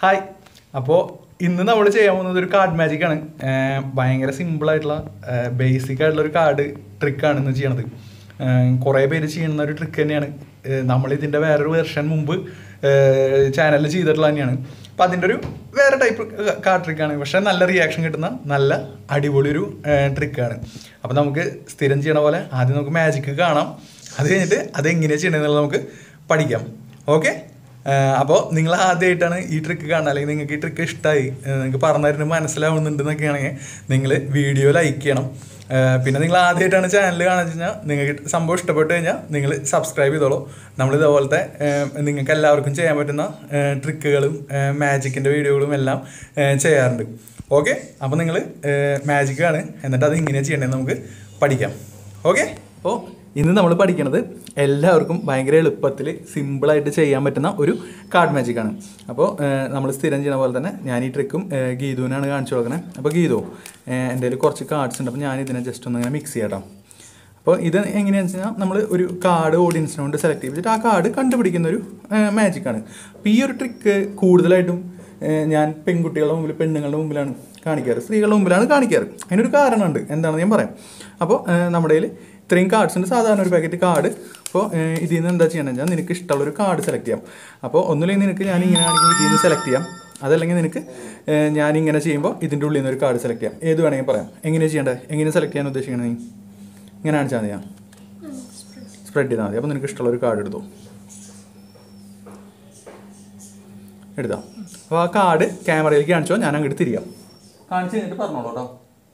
Hi അപ്പോൾ ഇന്ന് നമ്മൾ ചെയ്യാൻ പോകുന്നത് ഒരു കാർഡ് മാജിക് ആണ് ഏർ ഭയങ്കര സിമ്പിൾ ആയിട്ടുള്ള ബേസിക് ആയിട്ടുള്ള ഒരു കാർഡ് ട്രിക്കാണ് ഇന്ന് ചെയ്യണത് കുറേ പേര് ചെയ്യുന്ന ഒരു ട്രിക്ക് തന്നെയാണ് നമ്മൾ ഇതിൻ്റെ വേറൊരു വെർഷൻ മുമ്പ് ചാനലിൽ ചെയ്തിട്ടുള്ള തന്നെയാണ് അപ്പോൾ അതിൻ്റെ ഒരു വേറെ ടൈപ്പ് കാർഡ് ട്രിക്കാണ് പക്ഷേ നല്ല റിയാക്ഷൻ കിട്ടുന്ന നല്ല അടിപൊളി ഒരു ട്രിക്കാണ് അപ്പോൾ നമുക്ക് സ്ഥിരം ചെയ്യണ പോലെ ആദ്യം നമുക്ക് മാജിക്ക് കാണാം അത് കഴിഞ്ഞിട്ട് അത് എങ്ങനെയാണ് ചെയ്യണമെന്നുള്ളത് നമുക്ക് പഠിക്കാം ഓക്കെ അപ്പോൾ നിങ്ങൾ ആദ്യമായിട്ടാണ് ഈ ട്രിക്ക് കാണുന്നത് അല്ലെങ്കിൽ നിങ്ങൾക്ക് ഈ ട്രിക്ക് ഇഷ്ടമായി നിങ്ങൾക്ക് പറഞ്ഞു തരുന്നത് മനസ്സിലാവുന്നുണ്ടെന്നൊക്കെയാണെങ്കിൽ നിങ്ങൾ വീഡിയോ ലൈക്ക് ചെയ്യണം ആ, പിന്നെ നിങ്ങൾ ആദ്യമായിട്ടാണ് ചാനൽ കാണുന്നത് കഴിഞ്ഞാൽ നിങ്ങൾക്ക് സംഭവം ഇഷ്ടപ്പെട്ട് കഴിഞ്ഞാൽ നിങ്ങൾ സബ്സ്ക്രൈബ് ചെയ്തോളൂ നമ്മൾ ഇതേപോലത്തെ ആ, നിങ്ങൾക്ക് എല്ലാവർക്കും ചെയ്യാൻ പറ്റുന്ന ട്രിക്കുകളും മാജിക്കിൻ്റെ വീഡിയോകളും എല്ലാം ആ, ചെയ്യാറുണ്ട് ഓക്കെ അപ്പോൾ നിങ്ങൾ മാജിക് ആണ് എന്നിട്ട് അത് ഇങ്ങനെയാണ് ചെയ്യേണ്ടത് നമുക്ക് പഠിക്കാം ഓക്കെ അപ്പോൾ ഇന്ന് നമ്മൾ പഠിക്കുന്നത് എല്ലാവർക്കും ഭയങ്കര എളുപ്പത്തിൽ സിമ്പിളായിട്ട് ചെയ്യാൻ പറ്റുന്ന ഒരു കാർഡ് മാജിക് ആണ് അപ്പോൾ നമ്മൾ സ്ഥിരം ചെയ്യുന്ന പോലെ തന്നെ ഞാൻ ഈ ട്രിക്കും ഏഹ്, ഗീതുവിനാണ് കാണിച്ചു കൊടുക്കണത് അപ്പോൾ ഗീതു ഏഹ്, എൻ്റെ കയ്യിൽ കുറച്ച് കാർഡ്സ് ഉണ്ട് അപ്പോൾ ഞാൻ ഇതിനെ ജസ്റ്റ് ഒന്ന് ഇങ്ങനെ മിക്സ് ചെയ്യാം അപ്പോൾ ഇത് എങ്ങനെയാണെന്ന് വെച്ച് കഴിഞ്ഞാൽ നമ്മൾ ഒരു കാർഡ് ഓഡിയൻസിനെ കൊണ്ട് സെലക്ട് ചെയ്തിട്ട് ആ കാർഡ് കണ്ടുപിടിക്കുന്ന ഒരു മാജിക് ആണ് അപ്പോൾ ഈ ഒരു ട്രിക്ക് കൂടുതലായിട്ടും ഏഹ്, ഞാൻ പെൺകുട്ടികളുടെ മുമ്പിൽ പെണ്ണുങ്ങളുടെ മുമ്പിലാണ് കാണിക്കാറ് സ്ത്രീകളുടെ മുമ്പിലാണ് കാണിക്കാറ് അതിനൊരു കാരണമുണ്ട് എന്താണെന്ന് ഞാൻ പറയാം അപ്പോൾ ഏഹ്, നമ്മുടെ കയ്യിൽ ഇത്രയും കാർഡ്സ് ഉണ്ട് സാധാരണ ഒരു പാക്കറ്റ് കാർഡ് അപ്പോൾ ഏഹ്, ഇതിൽ നിന്ന് എന്താ ചെയ്യണമെന്ന് വെച്ചാൽ നിനക്ക് ഇഷ്ടമുള്ള ഒരു കാർഡ് സെലക്ട് ചെയ്യാം അപ്പോൾ ഒന്നുമില്ലെങ്കിൽ നിനക്ക് ഞാൻ ഇങ്ങനെ ആണെങ്കിൽ ഇതിൽ നിന്ന് സെലക്ട് ചെയ്യാം അതല്ലെങ്കിൽ നിനക്ക് ഏഹ്, ഞാൻ ഇങ്ങനെ ചെയ്യുമ്പോൾ ഇതിൻ്റെ ഉള്ളിൽ നിന്ന് ഒരു കാർഡ് സെലക്ട് ചെയ്യാം ഏത് വേണമെങ്കിൽ പറയാം എങ്ങനെ ചെയ്യേണ്ടത് എങ്ങനെ സെലക്ട് ചെയ്യാൻ ഉദ്ദേശിക്കണത് നീ ഇങ്ങനെ കാണിച്ചാൽ മതിയാ സ്പ്രെഡ് ചെയ്താൽ മതി അപ്പോൾ നിനക്ക് ഇഷ്ടമുള്ള ഒരു കാർഡ് എടുത്തോ എടുത്തോ അപ്പോൾ ആ കാർഡ് ക്യാമറയിലേക്ക് കാണിച്ചോ ഞാൻ അങ്ങോട്ട് തിരിയാം കാണിച്ച് കഴിഞ്ഞിട്ട് പറഞ്ഞോളൂ കേട്ടോ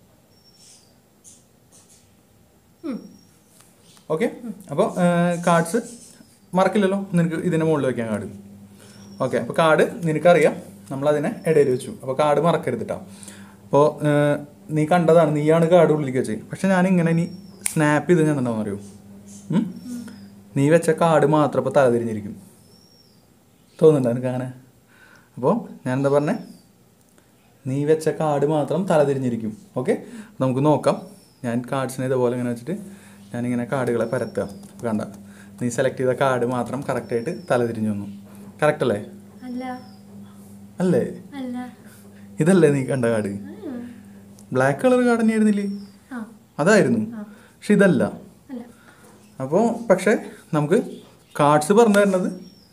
ഓക്കെ അപ്പോൾ കാർഡ്സ് മറക്കില്ലല്ലോ നിനക്ക് ഇതിൻ്റെ മുകളിൽ വയ്ക്കാൻ കാർഡ് ഓക്കെ അപ്പോൾ കാർഡ് നിനക്കറിയാം നമ്മളതിനെ ഇടയിൽ വെച്ചു അപ്പോൾ കാർഡ് മറക്കരുത് കേട്ടോ അപ്പോൾ നീ കണ്ടതാണ് നീയാണ് കാർഡ് ഉള്ളിലേക്ക് വെച്ചത് പക്ഷെ ഞാൻ ഇങ്ങനെ ഇനി സ്നാപ്പ് ചെയ്ത് ഞാൻ എന്താണെന്ന് അറിയൂ ഉം? നീ വെച്ച കാർഡ് മാത്രം ഇപ്പോൾ തലതിരിഞ്ഞിരിക്കും തോന്നുന്നുണ്ടോ എനിക്ക് അങ്ങനെ അപ്പോൾ ഞാൻ എന്താ പറഞ്ഞേ നീ വെച്ച കാർഡ് മാത്രം തലതിരിഞ്ഞിരിക്കും ഓക്കെ നമുക്ക് നോക്കാം ഞാൻ കാർഡ്സിനെ ഇതുപോലെ ഇങ്ങനെ വെച്ചിട്ട് ഞാനിങ്ങനെ കാർഡുകളെ പരത്തുക അപ്പോൾ കണ്ട നീ സെലക്ട് ചെയ്ത കാർഡ് മാത്രം കറക്റ്റായിട്ട് തലതിരിഞ്ഞു വന്നു കറക്റ്റ് അല്ലേ അല്ല അല്ലേ അല്ല ഇതല്ലേ നീ കണ്ട കാർഡ് ബ്ലാക്ക് കളർ കാർഡ് തന്നെയായിരുന്നില്ലേ ആ അതായിരുന്നു ആ. പക്ഷെ ഇതല്ല അല്ല അപ്പോൾ പക്ഷേ നമുക്ക് കാർഡ്സ് പറഞ്ഞു തരുന്നത്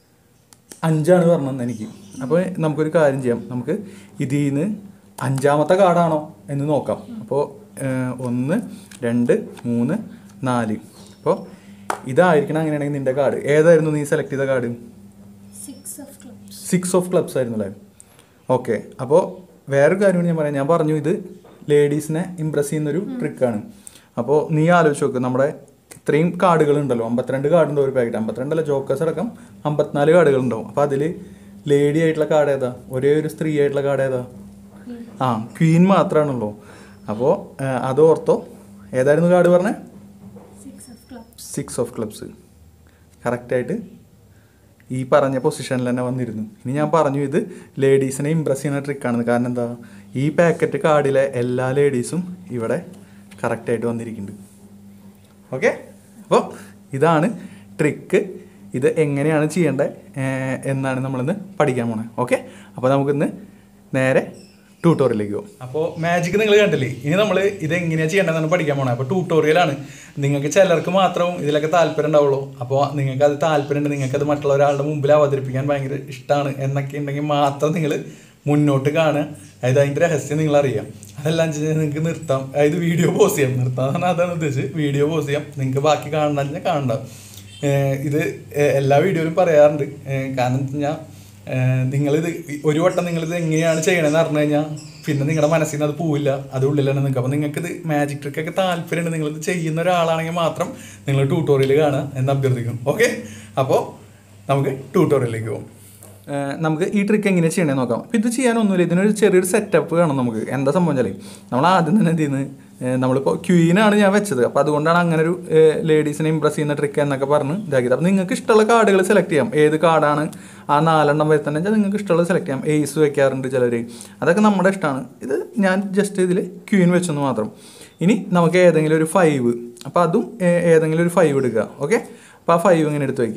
അഞ്ചാണ് പറഞ്ഞത് എനിക്ക് അപ്പോൾ നമുക്കൊരു കാര്യം ചെയ്യാം നമുക്ക് ഇതിൽ നിന്ന് അഞ്ചാമത്തെ കാർഡാണോ എന്ന് നോക്കാം അപ്പോൾ ഒന്ന് രണ്ട് മൂന്ന് നാല് അപ്പോൾ ഇതായിരിക്കണം അങ്ങനെയാണെങ്കിൽ നിൻ്റെ കാർഡ് ഏതായിരുന്നു നീ സെലക്ട് ചെയ്ത card six of clubs six of clubs ആയിരുന്നു അല്ലേ ഓക്കെ അപ്പോൾ വേറൊരു കാര്യം കൂടി ഞാൻ പറയാം ഞാൻ പറഞ്ഞു ഇത് ലേഡീസിനെ ഇമ്പ്രസ് ചെയ്യുന്നൊരു ട്രിക്കാണ് അപ്പോൾ നീ ആലോചിച്ച് നോക്ക് നമ്മുടെ ഇത്രയും കാർഡുകൾ ഉണ്ടല്ലോ അമ്പത്തിരണ്ട് കാർഡ് ഉണ്ട് ഒരു പാക്കറ്റ് അമ്പത്തിരണ്ടല്ല ജോക്കേഴ്സ് അടക്കം അമ്പത്തിനാല് കാർഡുകൾ ഉണ്ടാവും അപ്പോൾ അതിൽ ലേഡി ആയിട്ടുള്ള കാർഡ് ഏതാ ഒരേ ഒരു സ്ത്രീ ആയിട്ടുള്ള കാർഡ് ഏതാ ആ ക്വീൻ മാത്രമാണല്ലോ അപ്പോൾ അത് ഓർത്തോ ഏതായിരുന്നു കാർഡ് പറഞ്ഞേ six of clubs six of clubs കറക്റ്റായിട്ട് ഈ പറഞ്ഞ പൊസിഷനിൽ തന്നെ വന്നിരുന്നു ഇനി ഞാൻ പറഞ്ഞു ഇത് ലേഡീസിനെ ഇമ്പ്രസ് ചെയ്യുന്ന ട്രിക്കാണെന്ന് കാരണം എന്താ ഈ പാക്കറ്റ് കാർഡിലെ എല്ലാ ലേഡീസും ഇവിടെ കറക്റ്റായിട്ട് വന്നിരിക്കുന്നുണ്ട് ഓക്കെ അപ്പോൾ ഇതാണ് ട്രിക്ക് ഇത് എങ്ങനെയാണ് ചെയ്യേണ്ടത് ഏർ എന്നാണ് നമ്മളിന്ന് പഠിക്കാൻ പോണത് ഓക്കെ അപ്പോൾ നമുക്കിന്ന് നേരെ ട്യൂട്ടോറിയലിലേക്ക് പോകും അപ്പോൾ മാജിക് നിങ്ങൾ കണ്ടില്ലേ ഇനി നമ്മൾ ഇത് എങ്ങനെയാണ് ചെയ്യേണ്ടതെന്നാണ് പഠിക്കാൻ പോണത് അപ്പോൾ ട്യൂട്ടോറിയലാണ് നിങ്ങൾക്ക് ചിലർക്ക് മാത്രം ഇതിലൊക്കെ താല്പര്യം ഉണ്ടാവുള്ളൂ അപ്പോൾ നിങ്ങൾക്ക് അത് താല്പര്യമുണ്ട് നിങ്ങൾക്ക് അത് മറ്റുള്ള ഒരാളുടെ മുമ്പിൽ അവതരിപ്പിക്കാൻ ഭയങ്കര ഇഷ്ടമാണ് എന്നൊക്കെ ഉണ്ടെങ്കിൽ മാത്രം നിങ്ങൾ മുന്നോട്ട് കാണുക അതായത് അതിൻ്റെ രഹസ്യം നിങ്ങൾ അറിയാം അതെല്ലാം വെച്ച് കഴിഞ്ഞാൽ നിങ്ങൾക്ക് നിർത്താം അതായത് വീഡിയോ പോസ് ചെയ്യാം നിർത്താൻ പറഞ്ഞാൽ അതാണ് ഉദ്ദേശിച്ച് വീഡിയോ പോസ് ചെയ്യാം നിങ്ങൾക്ക് ബാക്കി കാണണം കഴിഞ്ഞാൽ കാണണ്ട ഏഹ് ഇത് ഏഹ് എല്ലാ വീഡിയോയിലും പറയാറുണ്ട് ഏഹ് കാരണം എന്ന് വെച്ച് കഴിഞ്ഞാൽ നിങ്ങളിത് ഒരു വട്ടം നിങ്ങളിത് എങ്ങനെയാണ് ചെയ്യണമെന്ന് പറഞ്ഞു കഴിഞ്ഞാൽ പിന്നെ നിങ്ങളുടെ മനസ്സിൽ നിന്ന് അത് പോവില്ല അത് ഉള്ളിലാണ് നിൽക്കുക അപ്പോൾ നിങ്ങൾക്ക് ഇത് മാജിക് ട്രിക്കൊക്കെ താല്പര്യമുണ്ട് നിങ്ങളിത് ചെയ്യുന്ന ഒരാളാണെങ്കിൽ മാത്രം നിങ്ങൾ ട്യൂട്ടോറിയൽ കാണുക എന്ന് അഭ്യർത്ഥിക്കും ഓക്കെ അപ്പോൾ നമുക്ക് ട്യൂട്ടോറിയലിലേക്ക് പോകും നമുക്ക് ഈ ട്രിക്ക് എങ്ങനെ ചെയ്യണമെന്ന് നോക്കാം അപ്പോൾ ഇത് ചെയ്യാനൊന്നുമില്ല ഇതിനൊരു ചെറിയൊരു സെറ്റപ്പ് വേണം നമുക്ക് എന്താ സംഭവം വെച്ചാൽ നമ്മൾ ആദ്യം തന്നെ എന്ത് ചെയ്യുന്നത് ഏഹ് നമ്മളിപ്പോൾ ക്വീനാണ് ഞാൻ വെച്ചത് അപ്പോൾ അതുകൊണ്ടാണ് അങ്ങനെ ഒരു ലേഡീസിനെ ഇമ്പ്രസ് ചെയ്യുന്ന ട്രിക്ക് എന്നൊക്കെ പറഞ്ഞ് ഇതാക്കിയത് അപ്പോൾ നിങ്ങൾക്ക് ഇഷ്ടമുള്ള കാർഡുകൾ സെലക്ട് ചെയ്യാം ഏത് കാർഡാണ് ആ നാലെണ്ണം വരുത്തണം വെച്ചാൽ നിങ്ങൾക്ക് ഇഷ്ടമുള്ളത് സെലക്ട് ചെയ്യാം എയ്സ് വെക്കാറുണ്ട് ചിലർ അതൊക്കെ നമ്മുടെ ഇഷ്ടമാണ് ഇത് ഞാൻ ജസ്റ്റ് ഇതിൽ ക്വീൻ വെച്ചെന്ന് മാത്രം ഇനി നമുക്ക് ഏതെങ്കിലും ഒരു ഫൈവ് അപ്പോൾ അതും ഏ- ഏതെങ്കിലും ഒരു ഫൈവ് എടുക്കുക ഓക്കെ അപ്പോൾ ആ ഫൈവ് ഇങ്ങനെ എടുത്ത് വയ്ക്കുക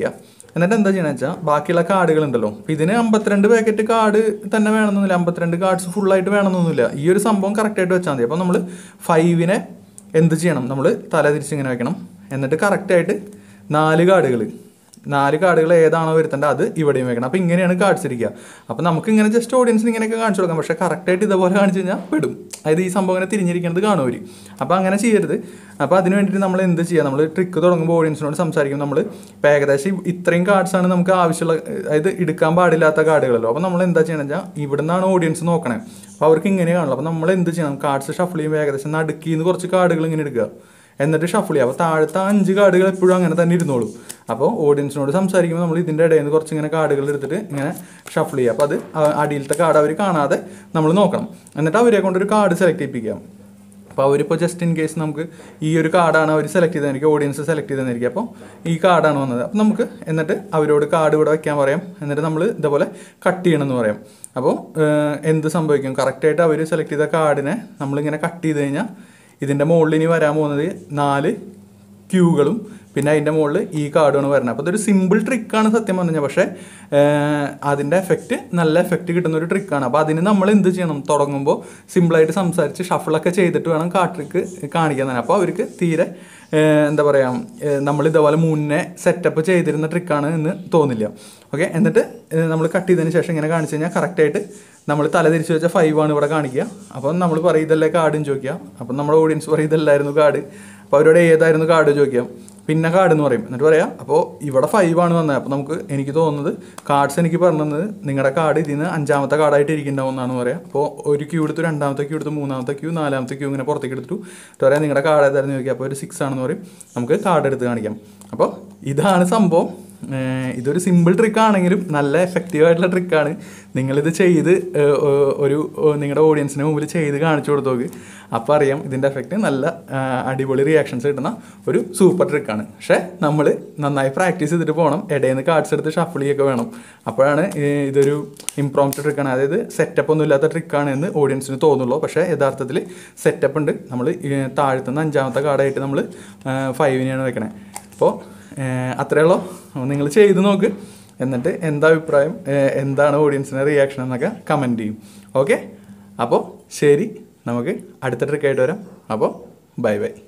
എന്നിട്ട് എന്താ ചെയ്യണമെന്ന് വെച്ചാൽ ബാക്കിയുള്ള കാർഡുകൾ ഉണ്ടല്ലോ ഇപ്പം ഇതിന് അമ്പത്തിരണ്ട് പാക്കറ്റ് കാർഡ് തന്നെ വേണമെന്നൊന്നുമില്ല അമ്പത്തിരണ്ട് കാർഡ്സ് ഫുള്ളായിട്ട് വേണമെന്നൊന്നുമില്ല ഈ ഒരു സംഭവം കറക്റ്റായിട്ട് വെച്ചാൽ മതി അപ്പോൾ നമ്മൾ ഫൈവിനെ എന്ത് ചെയ്യണം നമ്മൾ തല തിരിച്ചിങ്ങനെ വെക്കണം എന്നിട്ട് കറക്റ്റായിട്ട് നാല് കാർഡുകൾ നാല് കാർഡുകൾ ഏതാണോ വരുത്തേണ്ടത് അത് ഇവിടെയും വെക്കണം അപ്പോൾ ഇങ്ങനെയാണ് കാർഡ്സ് ഇരിക്കുക അപ്പോൾ നമുക്ക് ഇങ്ങനെ ജസ്റ്റ് ഓഡിയൻസിന് ഇങ്ങനെയൊക്കെ കാണിച്ചു കൊടുക്കാം പക്ഷേ കറക്റ്റായിട്ട് ഇതേപോലെ കാണിച്ചു കഴിഞ്ഞാൽ പെടും അതായത് ഈ സംഭവം ഇങ്ങനെ തിരിഞ്ഞിരിക്കുന്നത് കാണും അവർ അപ്പോൾ അങ്ങനെ ചെയ്യരുത് അപ്പോൾ അതിന് വേണ്ടിയിട്ട് നമ്മൾ എന്ത് ചെയ്യുക നമ്മൾ ട്രിക്ക് തുടങ്ങുമ്പോൾ ഓഡിയൻസിനോട് സംസാരിക്കും നമ്മൾ ഇപ്പോൾ ഏകദേശം ഇത്രയും കാർഡ്സാണ് നമുക്ക് ആവശ്യമുള്ള അതായത് എടുക്കാൻ പാടില്ലാത്ത കാർഡുകളല്ലോ അപ്പോൾ നമ്മൾ എന്താ ചെയ്യണമെന്ന് വെച്ചാൽ ഇവിടെ നിന്നാണ് ഓഡിയൻസ് നോക്കണേ അപ്പോൾ അവർക്ക് ഇങ്ങനെ കാണുള്ളൂ അപ്പോൾ നമ്മൾ എന്ത് ചെയ്യണം കാർഡ്സ് ഷഫിൾ ചെയ്യുമ്പോൾ ഏകദേശം നടുക്കിന്ന് കുറച്ച് കാർഡുകൾ ഇങ്ങനെ എടുക്കുക എന്നിട്ട് ഷഫിൾ ചെയ്യുക അപ്പോൾ താഴത്തെ അഞ്ച് കാർഡുകൾ എപ്പോഴും അങ്ങനെ തന്നെ ഇരുന്നോളും അപ്പോൾ ഓഡിയൻസിനോട് സംസാരിക്കുമ്പോൾ നമ്മൾ ഇതിൻ്റെ ഇടയിൽ നിന്ന് കുറച്ച് ഇങ്ങനെ കാർഡുകൾ എടുത്തിട്ട് ഇങ്ങനെ ഷഫിൾ ചെയ്യുക അപ്പോൾ അത് ആ- അടിയിലത്തെ കാർഡ് അവർ കാണാതെ നമ്മൾ നോക്കണം എന്നിട്ട് അവരെ കൊണ്ടൊരു കാർഡ് സെലക്ട് ചെയ്യിപ്പിക്കുക അപ്പോൾ അവരിപ്പോൾ ജസ്റ്റ് ഇൻ കേസ് നമുക്ക് ഈ ഒരു കാർഡാണ് അവർ സെലക്ട് ചെയ്തതായിരിക്കും ഓഡിയൻസ് സെലക്ട് ചെയ്തതായിരിക്കും അപ്പോൾ ഈ കാർഡാണ് വന്നത് അപ്പോൾ നമുക്ക് എന്നിട്ട് അവരോട് കാർഡ് ഇവിടെ വെക്കാൻ പറയാം എന്നിട്ട് നമ്മൾ ഇതേപോലെ കട്ട് ചെയ്യണമെന്ന് പറയാം അപ്പോൾ ഏഹ്, എന്ത് സംഭവിക്കും കറക്റ്റായിട്ട് അവർ സെലക്ട് ചെയ്ത കാർഡിനെ നമ്മളിങ്ങനെ കട്ട് ചെയ്ത് കഴിഞ്ഞാൽ ഇതിൻ്റെ മുകളിൽ ഇനി വരാൻ പോകുന്നത് നാല് ക്യൂകളും പിന്നെ അതിൻ്റെ മുകളിൽ ഈ കാർഡാണ് വരുന്നത് അപ്പോൾ ഇതൊരു സിമ്പിൾ ട്രിക്കാണ് സത്യം പറഞ്ഞാൽ പക്ഷേ അതിൻ്റെ എഫക്റ്റ് നല്ല എഫക്റ്റ് കിട്ടുന്ന ഒരു ട്രിക്കാണ് അപ്പോൾ അതിന് നമ്മൾ എന്ത് ചെയ്യണം തുടങ്ങുമ്പോൾ സിമ്പിളായിട്ട് സംസാരിച്ച് ഷഫിളൊക്കെ ചെയ്തിട്ട് വേണം കാ ട്രിക്ക് കാണിക്കാൻ തന്നെ അപ്പോൾ അവർക്ക് തീരെ ഏഹ്, എന്താ പറയുക നമ്മൾ ഇതേപോലെ മുന്നേ സെറ്റപ്പ് ചെയ്തിരുന്ന ട്രിക്കാണ് എന്ന് തോന്നില്ല ഓക്കെ എന്നിട്ട് നമ്മൾ കട്ട് ചെയ്തതിന് ശേഷം ഇങ്ങനെ കാണിച്ചു കഴിഞ്ഞാൽ കറക്റ്റായിട്ട് നമ്മൾ തല തിരിച്ച് വെച്ച ഫൈവ് ആണ് ഇവിടെ കാണിക്കുക അപ്പം നമ്മൾ പറയും ഇതല്ലേ കാർഡും ചോദിക്കുക അപ്പം നമ്മുടെ ഓഡിയൻസ് പറയും ഇതല്ലായിരുന്നു കാർഡ് അപ്പോൾ അവരോട് ഏതായിരുന്നു കാർഡ് ചോദിക്കാം പിന്നെ കാർഡ് എന്ന് പറയും എന്നിട്ട് പറയാം അപ്പോൾ ഇവിടെ ഫൈവ് ആണ് വന്നത് അപ്പോൾ നമുക്ക് എനിക്ക് തോന്നുന്നത് കാർഡ്സ് എനിക്ക് പറഞ്ഞത് നിങ്ങളുടെ കാർഡ് ഇതിൽ നിന്ന് അഞ്ചാമത്തെ കാർഡായിട്ട് ഇരിക്കുന്നുണ്ടാവും എന്നാണ് പറയാം അപ്പോൾ ഒരു ക്യൂ എടുത്തു രണ്ടാമത്തെ ക്യൂ എടുത്തു മൂന്നാമത്തെ ക്യൂ നാലാമത്തെ ക്യൂ ഇങ്ങനെ പുറത്തേക്ക് എടുത്തു എന്നിട്ട് പറയാം നിങ്ങളുടെ കാർഡ് ഏതായിരുന്നു ചോദിക്കുക അപ്പോൾ ഒരു സിക്സ് ആണെന്ന് പറയും നമുക്ക് കാർഡ് എടുത്ത് കാണിക്കാം അപ്പോൾ ഇതാണ് സംഭവം ഏഹ് ഇതൊരു സിമ്പിൾ ട്രിക്ക് ആണെങ്കിലും നല്ല എഫക്റ്റീവ് ആയിട്ടുള്ള ട്രിക്കാണ് നിങ്ങളിത് ചെയ്ത് ഏഹ് ഏഹ് ഒരു ഏഹ് നിങ്ങളുടെ ഓഡിയൻസിന് മുമ്പിൽ ചെയ്ത് കാണിച്ചു കൊടുത്തു നോക്ക് അപ്പോൾ അറിയാം ഇതിൻ്റെ എഫക്റ്റ് നല്ല ആഹ് അടിപൊളി റിയാക്ഷൻസ് കിട്ടുന്ന ഒരു സൂപ്പർ ട്രിക്കാണ് പക്ഷേ നമ്മൾ നന്നായി പ്രാക്ടീസ് ചെയ്തിട്ട് പോകണം ഇടയിൽ നിന്ന് കാർഡ്സ് എടുത്ത് ഷഫിൾ ചെയ്യൊക്കെ വേണം അപ്പോഴാണ് ഏഹ് ഇതൊരു ഇംപ്രോംപ്റ്റ് ട്രിക്കാണ് അതായത് സെറ്റപ്പ് ഒന്നും ഇല്ലാത്ത ട്രിക്കാണ് എന്ന് ഓഡിയൻസിന് തോന്നുള്ളൂ പക്ഷേ യഥാർത്ഥത്തിൽ സെറ്റപ്പ് ഉണ്ട് നമ്മൾ താഴ്ത്തുന്ന അഞ്ചാമത്തെ കാർഡായിട്ട് നമ്മൾ ഫൈവിനെയാണ് വെക്കണേ അപ്പോൾ അത്രേ ഉള്ളൂ നിങ്ങൾ ചെയ്ത് നോക്ക് എന്നിട്ട് എന്താ അഭിപ്രായം ഏഹ് എന്താണ് ഓഡിയൻസിൻ്റെ റിയാക്ഷൻ എന്നൊക്കെ കമൻറ്റ് ചെയ്യും ഓക്കെ അപ്പോൾ ശരി നമുക്ക് അടുത്ത ട്രിക്കായിട്ട് വരാം അപ്പോൾ ബൈ ബൈ